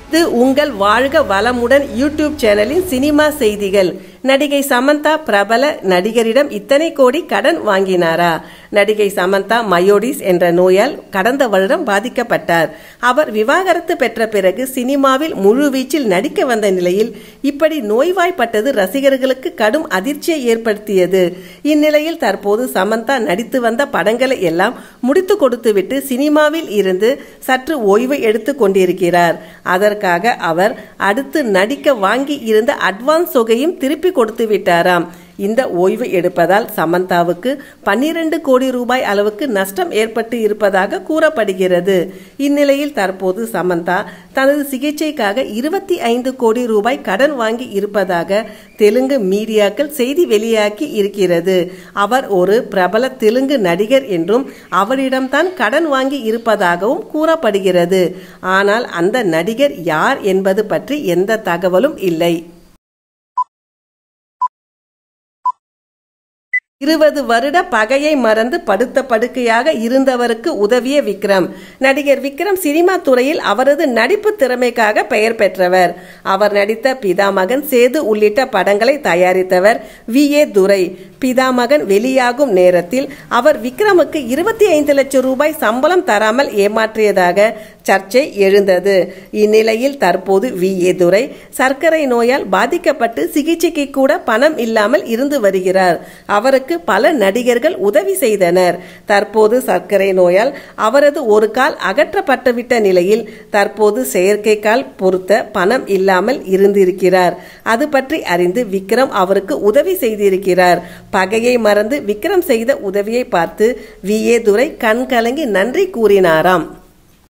இது உங்கள் வாழ்க வளமுடன் யூடியூப் சேனலின் சினிமா செய்திகள் நடிகை சமந்தா பிரபல நடிகரிடம் இத்தனை கோடி கடன் வாங்கினாரா நடிகை சமந்தா மயோடிஸ் என்ற நோயால் கடந்த வருடம் பாதிக்கப்பட்டார் அவர் விவாகரத்து பெற்ற பிறகு சினிமாவில் முழுவீச்சில் நடிக்க வந்த நிலையில் இப்படி நோய்வாய்ப்பட்டது ரசிகர்களுக்கு கடும் அதிர்ச்சியை ஏற்படுத்தியது இந்நிலையில் தற்போது சமந்தா நடித்து வந்த படங்களை எல்லாம் முடித்து கொடுத்துவிட்டு சினிமாவில் இருந்து சற்று ஓய்வு எடுத்துக் கொண்டிருக்கிறார் அதற்காக அவர் அடுத்து நடிக்க வாங்கி இருந்த அட்வான்ஸ் தொகையும் திருப்பி கொடுத்து விட்டாராம் இந்த ஓய்வு எடுப்பதால் சமந்தாவுக்கு பன்னிரண்டு கோடி ரூபாய் அளவுக்கு நஷ்டம் ஏற்பட்டு இருப்பதாக கூறப்படுகிறது இந்நிலையில் தற்போது சமந்தா தனது சிகிச்சைக்காக இருபத்தி ஐந்து கோடி ரூபாய் கடன் வாங்கி இருப்பதாக தெலுங்கு மீடியாக்கள் செய்தி வெளியாக்கி இருக்கிறது அவர் ஒரு பிரபல தெலுங்கு நடிகர் என்றும் அவரிடம்தான் கடன் வாங்கி இருப்பதாகவும் கூறப்படுகிறது ஆனால் அந்த நடிகர் யார் என்பது பற்றி எந்த தகவலும் இல்லை இருபது வருட பகையை மறந்து படுத்த படுக்கையாக இருந்தவருக்கு உதவிய விக்ரம் நடிகர் விக்ரம் சினிமா துறையில் அவரது நடிப்பு திறமைக்காக பெயர் பெற்றவர் அவர் நடித்த பிதாமகன் சேது உள்ளிட்ட படங்களை தயாரித்தவர் வி ஏ துரை பிதாமகன் வெளியாகும் நேரத்தில் அவர் விக்ரமுக்கு இருபத்தி ஐந்து லட்சம் ரூபாய் சம்பளம் தராமல் ஏமாற்றியதாக சர்ச்சை எழுந்தது இந்நிலையில் தற்போது வி ஏ துரை சர்க்கரை நோயால் பாதிக்கப்பட்டு சிகிச்சைக்கு கூட பணம் இல்லாமல் இருந்து வருகிறார் அவருக்கு பல நடிகர்கள் உதவி செய்தனர் தற்போது சர்க்கரை நோயால் அவரது ஒரு கால் அகற்றப்பட்டுவிட்ட நிலையில் தற்போது செயற்கை கால் பொருத்த பணம் இல்லாமல் இருந்திருக்கிறார் அது பற்றி அறிந்து விக்ரம் அவருக்கு உதவி செய்திருக்கிறார் பகையை மறந்து விக்ரம் செய்த உதவியை பார்த்து வி ஏ துரை கண் கலங்கி நன்றி கூறினாராம்